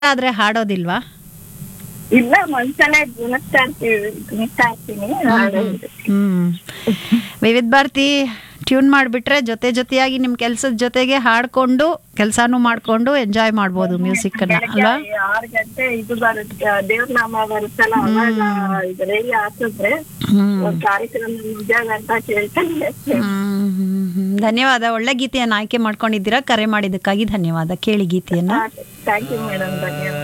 ಆದ್ರೆ ಹಾಡೋದಿಲ್ವಾ ಇಲ್ಲ ಮನ್ಸಲ್ಲೇ ಗುಣಿಸ್ತಾ ಇರ್ತೀವಿ ಗುಣಿಸ್ತಾ ಇರ್ತೀನಿ ಹಾಡೋದು. ಹ್ಮ್ ವಿವಿಧ ಭಾರತಿ ಟ್ಯೂನ್ ಮಾಡಿಬಿಟ್ರೆ ಜೊತೆ ಜೊತೆಯಾಗಿ ನಿಮ್ಮ ಕೆಲಸದ ಜೊತೆಗೆ ಹಾಡ್ಕೊಂಡು ಕೆಲಸನೂ ಮಾಡ್ಕೊಂಡು ಎಂಜಾಯ್ ಮಾಡ್ಬೋದು ಮ್ಯೂಸಿಕ್ಕನ್ನು ಅಲ್ವಾ ಬೆಳಗ್ಗೆ ಆರು ಗಂಟೆ ಇದು ಬರುತ್ತೆ ದೇವ್ರ ನಾಮ ಬರುತ್ತಲ್ಲ ಅವಾಗ ಇದು ರೇಡಿಯೋ ಹಾಕಿದ್ರೆ ಹ್ಮ್ ಒಂದ್ ಕಾರ್ಯಕ್ರಮ ಮುಗಿಯಾಗ ಅಂತ ಕೇಳ್ತಾನೆ ಹ್ಮ್, ಹ್ಮ್, ಹ್ಮ್. ಧನ್ಯವಾದ ಒಳ್ಳೆ ಗೀತೆಯನ್ನು ಆಯ್ಕೆ ಮಾಡ್ಕೊಂಡಿದ್ದೀರಾ ಕರೆ ಮಾಡಿದ್ದಕ್ಕಾಗಿ ಧನ್ಯವಾದ ಕೇಳಿ ಗೀತೆಯನ್ನ ಥ್ಯಾಂಕ್ ಯು ಮೇಡಮ್ ಧನ್ಯವಾದ